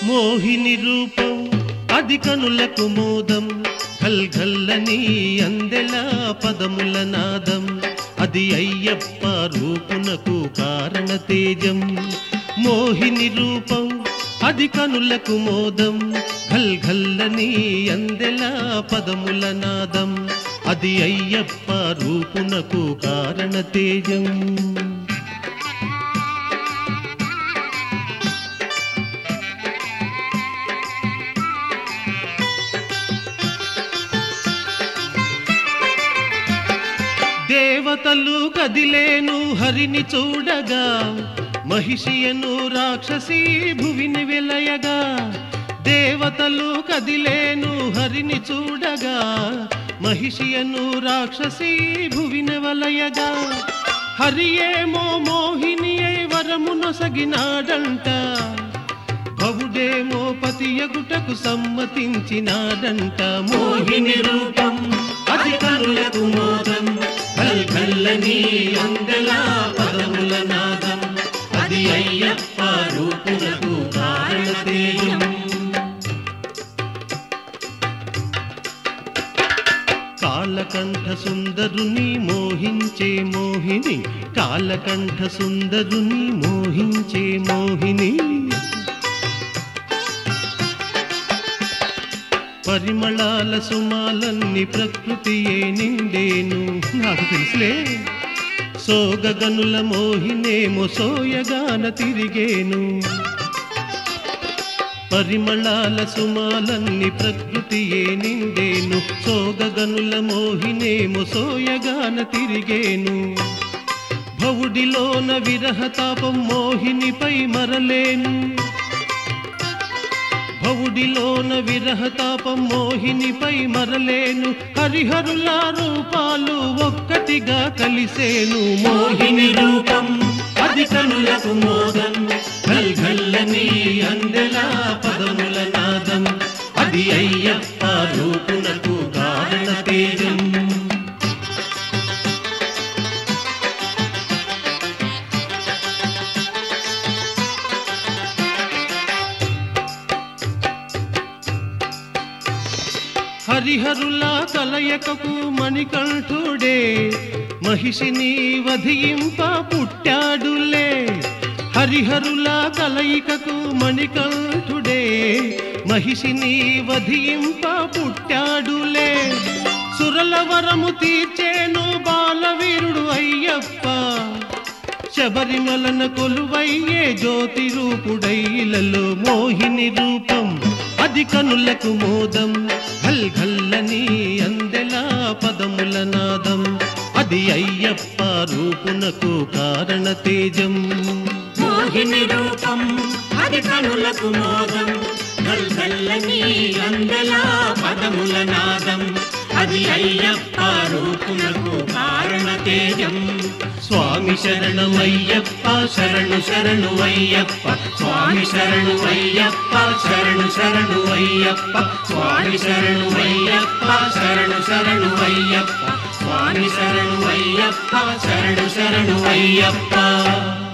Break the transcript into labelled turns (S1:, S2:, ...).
S1: మోహిని రూపం అది కనులకు మోదం గల్గల్లని అందెల పదముల నాదం అది అయ్యప్ప రూపునకు కారణ తేజం మోహిని రూపం అది కనులకు మోదం గల్గల్లని అందెల పదముల నాదం అది అయ్యప్ప రూపునకు కారణ తేజం దేవతలు కదిలేను హరిని చూడగా మహిషియను రాక్షసి భువిని వెలయగా దేవతలు కదిలేను హరిని చూడగా మహిషియను రాక్షసి భువిని వలయగా హరియేమో మోహిని అయి వరమునొసగినాడంట భవుడేమో పతియగుటకు సమ్మతించినాడంట మోహిని రూపం అది కనులకు మోదం కల్కల్లని అందెల పదముల నాదం అది అయ్యప్ప రూపునకు కారణతేయం కాలకంఠ సుందరుని మోహించే మోహిని కాలకంఠ సుందరుని మోహించే మోహిని పరిమళాల సుమాలన్ని ప్రకృతియే నిండేను నాకు తెలుసులే సోగగనుల మోహినేమో సోయగాన తిరిగేను పరిమళాల సుమాలన్ని ప్రకృతియే నిండేను సోగగనుల మోహినేమో సోయగాన తిరిగేను భవుడిలోన విరహ తాపం మోహినిపై మరలేను భవుడిలోన విరహ తాపం మోహినిపై మరలేను హరిహరుల రూపాలు ఒక్కటిగా కలిసేను మోహిని రూపం అది కనులకు మోదం గల్గల్లని అందెల పదముల నాదం అది అయ్యప్ప రూపునకు కారణ తేజం హరిహరుల కలయకకు మణికంఠుడే మహిషిని వధింప పుట్టాడులే హరిహరుల కలయికకు మణికంఠుడే మహిషిని వధింప పుట్టాడులే సురల వరము తీర్చేను బాలవీరుడు అయ్యప్ప శబరిమలన కొలువయ్యే జ్యోతి రూపుడైలలో మోహిని రూపం అది కనులకు మోదం గల్గల్లని అందెల పదముల నాదం అది అయ్యప్ప రూపునకు కారణ తేజం
S2: మోహిని రూపం అది కనులకు మోదం గల్గల్లని అందెల పదముల నాదం అది అయ్యప్ప రూపునకు కారణ తేజం
S1: స్వామి శరణమయ్యప్ప శరణు శరణు అయ్యప్ప స్వామి శరణు అయ్యప్ప శరణు శరణు అయ్యప్ప స్వామి శరణు అయ్యప్ప శరణు శరణు అయ్యప్ప స్వామి శరణు అయ్యప్ప శరణు శరణు అయ్యప్ప